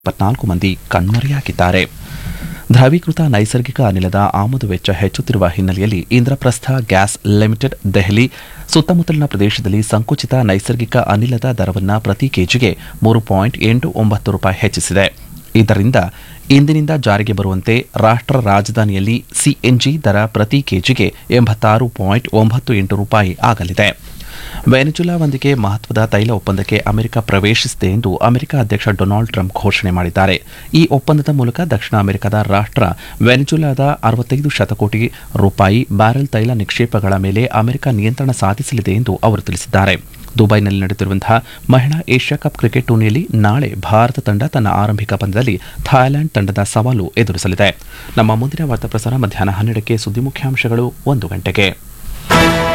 ಇಪ್ಪತ್ನಾಲ್ಕು ಮಂದಿ ಕಣ್ಮರೆಯಾಗಿದ್ದಾರೆ ದ್ರವೀಕೃತ ನೈಸರ್ಗಿಕ ಅನಿಲದ ಆಮದು ವೆಚ್ಚ ಹೆಚ್ಚುತ್ತಿರುವ ಹಿನ್ನೆಲೆಯಲ್ಲಿ ಇಂದ್ರಪ್ರಸ್ಥ ಗ್ಯಾಸ್ ಲಿಮಿಟೆಡ್ ದೆಹಲಿ ಸುತ್ತಮುತ್ತಲಿನ ಪ್ರದೇಶದಲ್ಲಿ ಸಂಕುಚಿತ ನೈಸರ್ಗಿಕ ಅನಿಲದ ದರವನ್ನು ಪ್ರತಿ ಕೆಜಿಗೆ ಮೂರು ಪಾಯಿಂಟ್ ಎಂಟು ಒಂಬತ್ತು ರೂಪಾಯಿ ಹೆಚ್ಚಿಸಿದೆ ಇದರಿಂದ ಇಂದಿನಿಂದ ಜಾರಿಗೆ ಬರುವಂತೆ ರಾಷ್ಟ್ರ ರಾಜಧಾನಿಯಲ್ಲಿ ಸಿಎನ್ಜಿ ದರ ಪ್ರತಿ ಕೆಜಿಗೆ ಎಂಬತ್ತಾರು ಪಾಯಿಂಟ್ ಒಂಬತ್ತು ಎಂಟು ರೂಪಾಯಿ ಆಗಲಿದೆ ವೆನೆಜುಲಾವೊಂದಿಗೆ ಮಹತ್ವದ ತೈಲ ಒಪ್ಪಂದಕ್ಕೆ ಅಮೆರಿಕ ಪ್ರವೇಶಿಸಿದೆ ಎಂದು ಅಮೆರಿಕ ಅಧ್ಯಕ್ಷ ಡೊನಾಲ್ಡ್ ಟ್ರಂಪ್ ಘೋಷಣೆ ಮಾಡಿದ್ದಾರೆ ಈ ಒಪ್ಪಂದದ ಮೂಲಕ ದಕ್ಷಿಣ ಅಮೆರಿಕದ ರಾಷ್ಟ್ರ ವೆನೆಜುಲಾದ ಅರವತ್ತೈದು ಶತಕೋಟಿ ರೂಪಾಯಿ ಬ್ಯಾರೆಲ್ ತೈಲ ನಿಕ್ಷೇಪಗಳ ಮೇಲೆ ಅಮೆರಿಕ ನಿಯಂತ್ರಣ ಸಾಧಿಸಲಿದೆ ಎಂದು ಅವರು ತಿಳಿಸಿದ್ದಾರೆ ದುಬೈನಲ್ಲಿ ನಡೆಯುತ್ತಿರುವಂತಹ ಮಹಿಳಾ ಏಷ್ಯಾ ಕಪ್ ಕ್ರಿಕೆಟ್ ಟೂರ್ನಿಯಲ್ಲಿ ನಾಳೆ ಭಾರತ ತಂಡ ತನ್ನ ಆರಂಭಿಕ ಪಂದ್ಯದಲ್ಲಿ ಥಾಯ್ಲೆಂಡ್ ತಂಡದ ಸವಾಲು ಎದುರಿಸಲಿದೆ ನಮ್ಮ ಮುಂದಿನ ವಾರ್ತಾ ಪ್ರಸಾರ ಮಧ್ಯಾಹ್ನ ಹನ್ನೆರಡಕ್ಕೆ ಸುದ್ದಿ ಮುಖ್ಯಾಂಶಗಳು ಒಂದು ಗಂಟೆಗೆ